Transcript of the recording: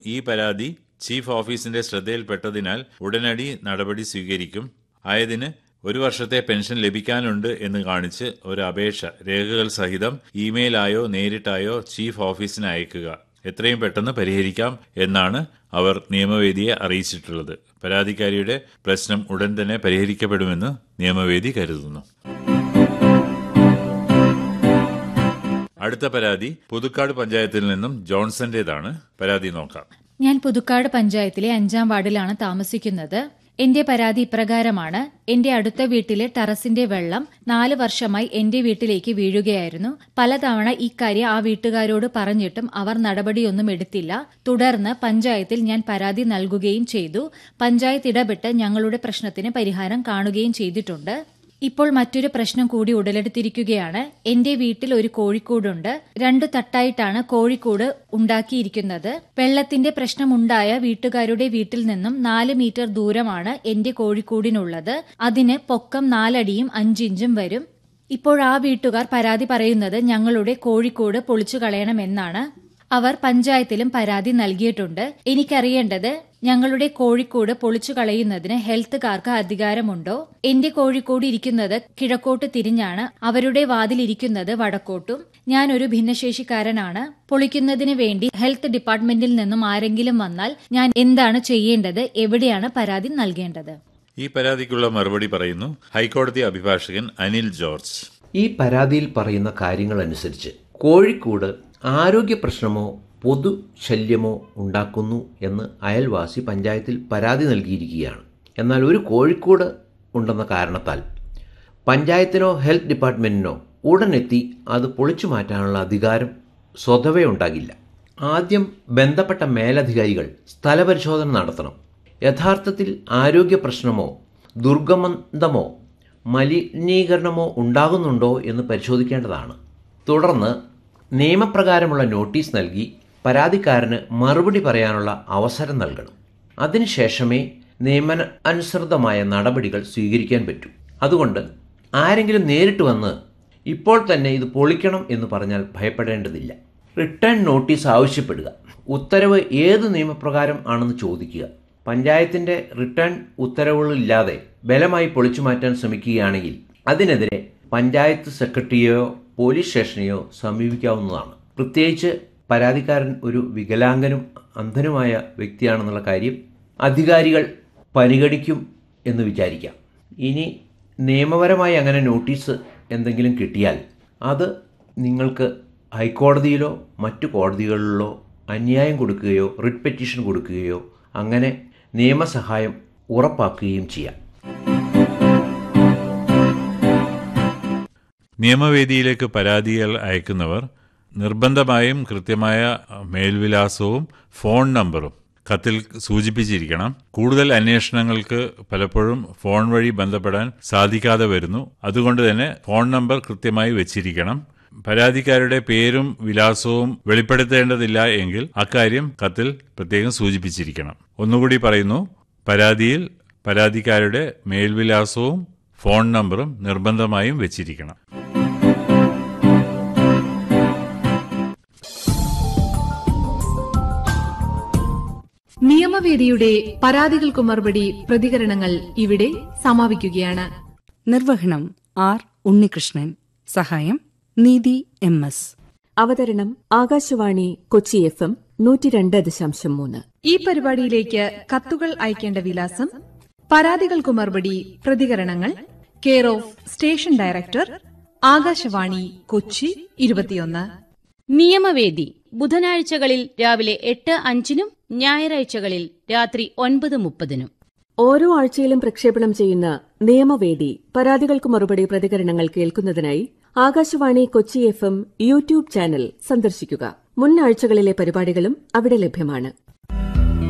ഈ പരാതി ചീഫ് ഓഫീസിന്റെ ശ്രദ്ധയിൽപ്പെട്ടതിനാൽ ഉടനടി നടപടി സ്വീകരിക്കും ആയതിന് ഒരു വർഷത്തെ പെൻഷൻ ലഭിക്കാനുണ്ട് എന്ന് കാണിച്ച് ഒരു അപേക്ഷ രേഖകൾ സഹിതം ഇമെയിലായോ നേരിട്ടായോ ചീഫ് ഓഫീസിന് അയക്കുക എത്രയും പെട്ടെന്ന് പരിഹരിക്കാം എന്നാണ് അവർ നിയമവേദിയെ അറിയിച്ചിട്ടുള്ളത് പരാതിക്കാരിയുടെ പ്രശ്നം ഉടൻ തന്നെ പരിഹരിക്കപ്പെടുമെന്ന് നിയമവേദി കരുതുന്നു അടുത്ത പരാതി പുതുക്കാട് പഞ്ചായത്തിൽ നിന്നും ജോൺസന്റേതാണ് പരാതി നോക്കാം ഞാൻ പുതുക്കാട് പഞ്ചായത്തിലെ അഞ്ചാം വാർഡിലാണ് താമസിക്കുന്നത് എന്റെ പരാതി ഇപ്രകാരമാണ് എന്റെ അടുത്ത വീട്ടിലെ ടെറസിന്റെ വെള്ളം നാല് വർഷമായി എന്റെ വീട്ടിലേക്ക് വീഴുകയായിരുന്നു പലതവണ ഇക്കാര്യം ആ വീട്ടുകാരോട് പറഞ്ഞിട്ടും അവർ നടപടിയൊന്നും എടുത്തില്ല തുടർന്ന് പഞ്ചായത്തിൽ ഞാൻ പരാതി നൽകുകയും ചെയ്തു പഞ്ചായത്ത് ഇടപെട്ട് ഞങ്ങളുടെ പ്രശ്നത്തിന് പരിഹാരം കാണുകയും ചെയ്തിട്ടുണ്ട് ഇപ്പോൾ മറ്റൊരു പ്രശ്നം കൂടി ഉടലെടുത്തിരിക്കുകയാണ് എന്റെ വീട്ടിൽ ഒരു കോഴിക്കൂടുണ്ട് രണ്ടു തട്ടായിട്ടാണ് കോഴിക്കൂട് ഉണ്ടാക്കിയിരിക്കുന്നത് വെള്ളത്തിന്റെ പ്രശ്നമുണ്ടായ വീട്ടുകാരുടെ വീട്ടിൽ നിന്നും നാല് മീറ്റർ ദൂരമാണ് എന്റെ കോഴിക്കൂടിനുള്ളത് അതിന് പൊക്കം നാലടിയും അഞ്ചിഞ്ചും വരും ഇപ്പോൾ ആ വീട്ടുകാർ പരാതി പറയുന്നത് ഞങ്ങളുടെ കോഴിക്കോട് പൊളിച്ചു കളയണമെന്നാണ് അവർ പഞ്ചായത്തിലും പരാതി നൽകിയിട്ടുണ്ട് എനിക്കറിയേണ്ടത് ഞങ്ങളുടെ കോഴിക്കോട് പൊളിച്ചു കളയുന്നതിന് ഹെൽത്തുകാർക്ക് അധികാരമുണ്ടോ എന്റെ കോഴിക്കോട് ഇരിക്കുന്നത് കിഴക്കോട്ട് തിരിഞ്ഞാണ് അവരുടെ വാതിലിരിക്കുന്നത് വടക്കോട്ടും ഞാൻ ഒരു ഭിന്നശേഷിക്കാരനാണ് പൊളിക്കുന്നതിന് വേണ്ടി ഹെൽത്ത് ഡിപ്പാർട്ട്മെന്റിൽ നിന്നും ആരെങ്കിലും വന്നാൽ ഞാൻ എന്താണ് ചെയ്യേണ്ടത് എവിടെയാണ് പരാതി നൽകേണ്ടത് ഈ പരാതിക്കുള്ള മറുപടി പറയുന്നു ഹൈക്കോടതി അഭിഭാഷകൻ അനിൽ ജോർജ് ഈ പരാതിയിൽ പറയുന്ന കാര്യങ്ങളനുസരിച്ച് കോഴിക്കോട് ആരോഗ്യ പ്രശ്നമോ പൊതു ശല്യമോ ഉണ്ടാക്കുന്നു എന്ന് അയൽവാസി പഞ്ചായത്തിൽ പരാതി നൽകിയിരിക്കുകയാണ് എന്നാൽ ഒരു കോഴിക്കോട് ഉണ്ടെന്ന കാരണത്താൽ പഞ്ചായത്തിനോ ഹെൽത്ത് ഡിപ്പാർട്ട്മെൻറ്റിനോ ഉടനെത്തി അത് പൊളിച്ചു മാറ്റാനുള്ള അധികാരം സ്വതവേ ഉണ്ടാകില്ല ആദ്യം ബന്ധപ്പെട്ട മേലധികാരികൾ സ്ഥലപരിശോധന നടത്തണം യഥാർത്ഥത്തിൽ ആരോഗ്യ പ്രശ്നമോ ദുർഗന്ധമോ മലിനീകരണമോ ഉണ്ടാകുന്നുണ്ടോ എന്ന് പരിശോധിക്കേണ്ടതാണ് തുടർന്ന് നിയമപ്രകാരമുള്ള നോട്ടീസ് നൽകി പരാതിക്കാരന് മറുപടി പറയാനുള്ള അവസരം നൽകണം അതിനുശേഷമേ നിയമന അനുസൃതമായ നടപടികൾ സ്വീകരിക്കാൻ പറ്റൂ അതുകൊണ്ട് ആരെങ്കിലും നേരിട്ട് വന്ന് ഇപ്പോൾ തന്നെ ഇത് പൊളിക്കണം എന്ന് പറഞ്ഞാൽ ഭയപ്പെടേണ്ടതില്ല റിട്ടേൺ നോട്ടീസ് ആവശ്യപ്പെടുക ഉത്തരവ് ഏത് നിയമപ്രകാരം ആണെന്ന് ചോദിക്കുക പഞ്ചായത്തിൻ്റെ റിട്ടേൺ ഉത്തരവുകളില്ലാതെ ബലമായി പൊളിച്ചു മാറ്റാൻ ശ്രമിക്കുകയാണെങ്കിൽ അതിനെതിരെ പഞ്ചായത്ത് സെക്രട്ടറിയെയോ പോലീസ് സ്റ്റേഷനെയോ സമീപിക്കാവുന്നതാണ് പ്രത്യേകിച്ച് പരാതിക്കാരൻ ഒരു വികലാംഗനും അന്ധനുമായ വ്യക്തിയാണെന്നുള്ള കാര്യം അധികാരികൾ പരിഗണിക്കും എന്ന് വിചാരിക്കാം ഇനി നിയമപരമായി അങ്ങനെ നോട്ടീസ് എന്തെങ്കിലും കിട്ടിയാൽ അത് നിങ്ങൾക്ക് ഹൈക്കോടതിയിലോ മറ്റു കോടതികളിലോ അന്യായം കൊടുക്കുകയോ റിട്ട് പെറ്റീഷൻ കൊടുക്കുകയോ അങ്ങനെ നിയമസഹായം ഉറപ്പാക്കുകയും ചെയ്യാം നിയമവേദിയിലേക്ക് പരാതികൾ അയക്കുന്നവർ നിർബന്ധമായും കൃത്യമായ മേൽവിലാസവും ഫോൺ നമ്പറും കത്തിൽ സൂചിപ്പിച്ചിരിക്കണം കൂടുതൽ അന്വേഷണങ്ങൾക്ക് പലപ്പോഴും ഫോൺ വഴി ബന്ധപ്പെടാൻ സാധിക്കാതെ വരുന്നു അതുകൊണ്ട് തന്നെ ഫോൺ നമ്പർ കൃത്യമായി വെച്ചിരിക്കണം പരാതിക്കാരുടെ പേരും വിലാസവും വെളിപ്പെടുത്തേണ്ടതില്ല എങ്കിൽ അക്കാര്യം കത്തിൽ പ്രത്യേകം സൂചിപ്പിച്ചിരിക്കണം ഒന്നുകൂടി പറയുന്നു പരാതിയിൽ പരാതിക്കാരുടെ മേൽവിലാസവും ഫോൺ നമ്പറും നിർബന്ധമായും വെച്ചിരിക്കണം നിയമവേദിയുടെ പരാതികൾക്കു മറുപടി പ്രതികരണങ്ങൾ ഇവിടെ സമാപിക്കുകയാണ് നിർവഹണം ആർ ഉണ്ണികൃഷ്ണൻ സഹായം നീതി എം എസ് അവതരണം ആകാശവാണി കൊച്ചി എഫ് എം നൂറ്റി രണ്ട് ദശാംശം മൂന്ന് ഈ പരിപാടിയിലേക്ക് കത്തുകൾ അയക്കേണ്ട വിലാസം പരാതികൾക്കു മറുപടി പ്രതികരണങ്ങൾ care of station director Akashvani Kochi ഇരുപത്തിയൊന്ന് നിയമവേദി ബുധനാഴ്ചകളിൽ രാവിലെ എട്ട് അഞ്ചിനും ഞായറാഴ്ചകളിൽ രാത്രി ഒൻപത് മുപ്പതിനും ഓരോ ആഴ്ചയിലും പ്രക്ഷേപണം ചെയ്യുന്ന നിയമവേദി പരാതികൾക്ക് മറുപടി പ്രതികരണങ്ങൾ കേൾക്കുന്നതിനായി Akashvani Kochi F M YouTube channel സന്ദർശിക്കുക മുൻ ആഴ്ചകളിലെ പരിപാടികളും അവിടെ ലഭ്യമാണ്